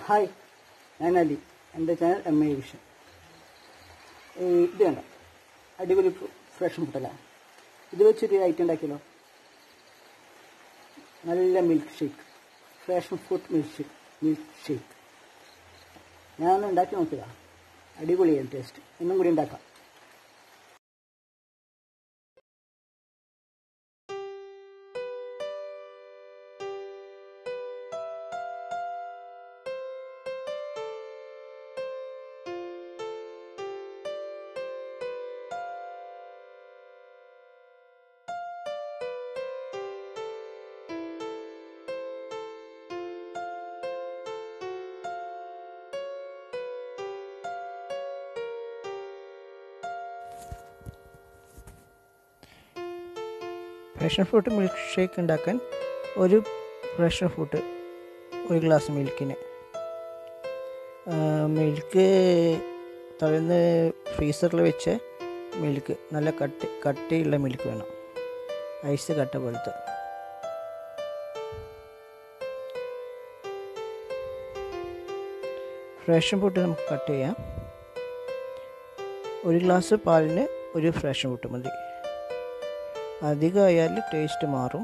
hi ഞാൻ അലി എൻ്റെ channel M I vision ഈ ഇത് കണ്ട അടിപൊളി ഫ്രഷ് മുട്ടല ഇത് വെച്ചൊരു ഐറ്റം ഉണ്ടാക്കിയല്ലോ നല്ല milkshake fresh fruit milkshake milkshake ഞാനൊന്ന് ഉണ്ടാക്കി നോക്കുക അടിപൊളിയാണ് ടേസ്റ്റ് ഇന്നും കൂടി ഉണ്ടാക്കാം പാഷൻ ഫ്രൂട്ട് മിൽക്ക് ഷേക്ക് ഉണ്ടാക്കാൻ ഒരു പാഷൻ ഫ്രൂട്ട് ഒരു ഗ്ലാസ് മിൽക്കിന് മിൽക്ക് തലേന്ന് ഫ്രീസറിൽ വെച്ച് മിൽക്ക് നല്ല കട്ടി കട്ടിയുള്ള മിൽക്ക് വേണം ഐസ് കട്ട പോലത്തെ ഫ്രഷൻ ഫ്രൂട്ട് നമുക്ക് കട്ട് ചെയ്യാം ഒരു ഗ്ലാസ് പാലിന് ഒരു ഫ്രഷൻ ഫ്രൂട്ട് മതി അധികമായാൽ ടേസ്റ്റ് മാറും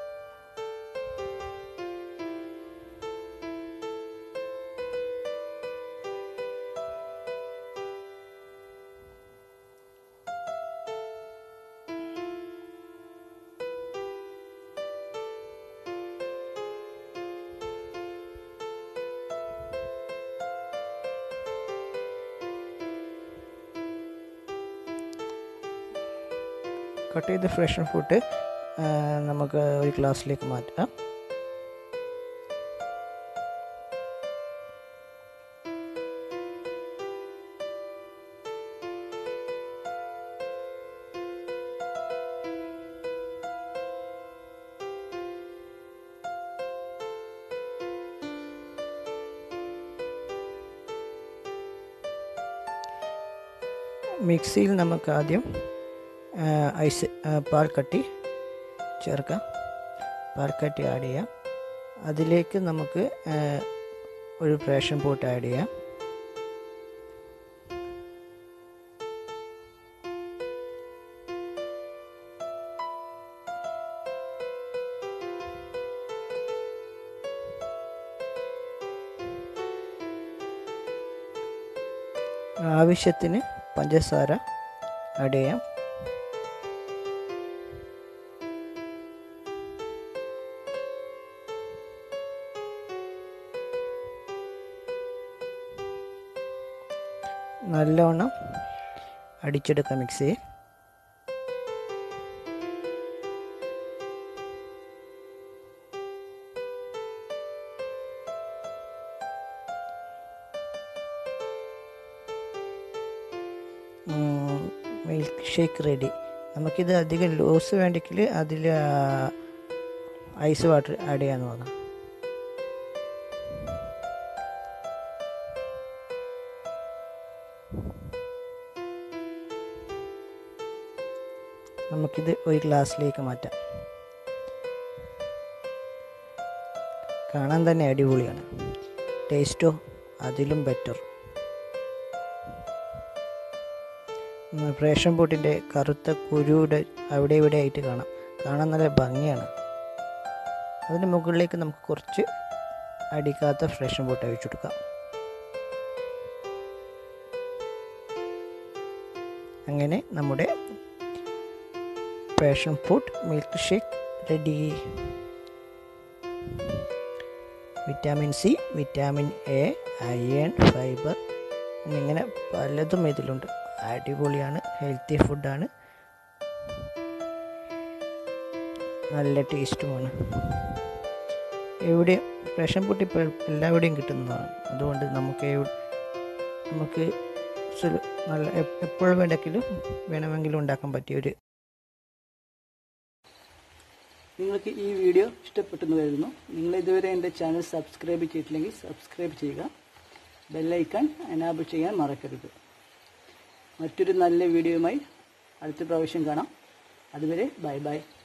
കട്ട് ചെയ്ത് ഫ്രഷ് ഫ്രൂട്ട് നമുക്ക് ഒരു ഗ്ലാസ്സിലേക്ക് മാറ്റാം മിക്സിയിൽ നമുക്ക് ആദ്യം ഐസ് പാൽ കട്ടി ചേർക്കാം പാൽ കട്ടി ആഡ് ചെയ്യാം അതിലേക്ക് നമുക്ക് ഒരു ഫ്രഷൻ പോട്ട് ആഡ് ചെയ്യാം ആവശ്യത്തിന് പഞ്ചസാര ആഡ് ചെയ്യാം നല്ലവണ്ണം അടിച്ചെടുക്കാം മിക്സിയെ മിൽക്ക് ഷേക്ക് റെഡി നമുക്കിത് അധികം ലൂസ് വേണ്ടെങ്കിൽ അതിൽ ഐസ് വാട്ടർ ആഡ് ചെയ്യാമെന്ന് തോന്നാം നമുക്കിത് ഒരു ഗ്ലാസ്സിലേക്ക് മാറ്റാം കാണാൻ തന്നെ അടിപൊളിയാണ് ടേസ്റ്റോ അതിലും ബെറ്റർ പ്രേഷൻ പൂട്ടിൻ്റെ കറുത്ത കുരുയുടെ അവിടെ ഇവിടെ ആയിട്ട് കാണാം കാണാൻ നല്ല ഭംഗിയാണ് അതിന് മുകളിലേക്ക് നമുക്ക് കുറച്ച് അടിക്കാത്ത ഫ്രഷൻ പൂട്ട് ഒഴിച്ചു കൊടുക്കാം അങ്ങനെ നമ്മുടെ passion fruit milkshake ready vitamin C vitamin A iron fibre എന്നിങ്ങനെ പലതും ഇതിലുണ്ട് അടിപൊളിയാണ് ഹെൽത്തി ഫുഡാണ് നല്ല ടേസ്റ്റുമാണ് എവിടെയും റേഷൻ പൊട്ടി ഇപ്പോൾ എല്ലാവിടെയും കിട്ടുന്നതാണ് അതുകൊണ്ട് നമുക്ക് നമുക്ക് നല്ല എപ്പോഴും വേണ്ടെങ്കിലും വേണമെങ്കിലും ഉണ്ടാക്കാൻ പറ്റിയൊരു നിങ്ങൾക്ക് ഈ വീഡിയോ ഇഷ്ടപ്പെട്ടെന്ന് കരുതുന്നു നിങ്ങൾ ഇതുവരെ എൻ്റെ ചാനൽ സബ്സ്ക്രൈബ് ചെയ്തിട്ടില്ലെങ്കിൽ സബ്സ്ക്രൈബ് ചെയ്യുക ബെല്ലൈക്കൺ എനാബിൾ ചെയ്യാൻ മറക്കരുത് മറ്റൊരു നല്ല വീഡിയോയുമായി അടുത്ത പ്രാവശ്യം കാണാം അതുവരെ ബൈ ബൈ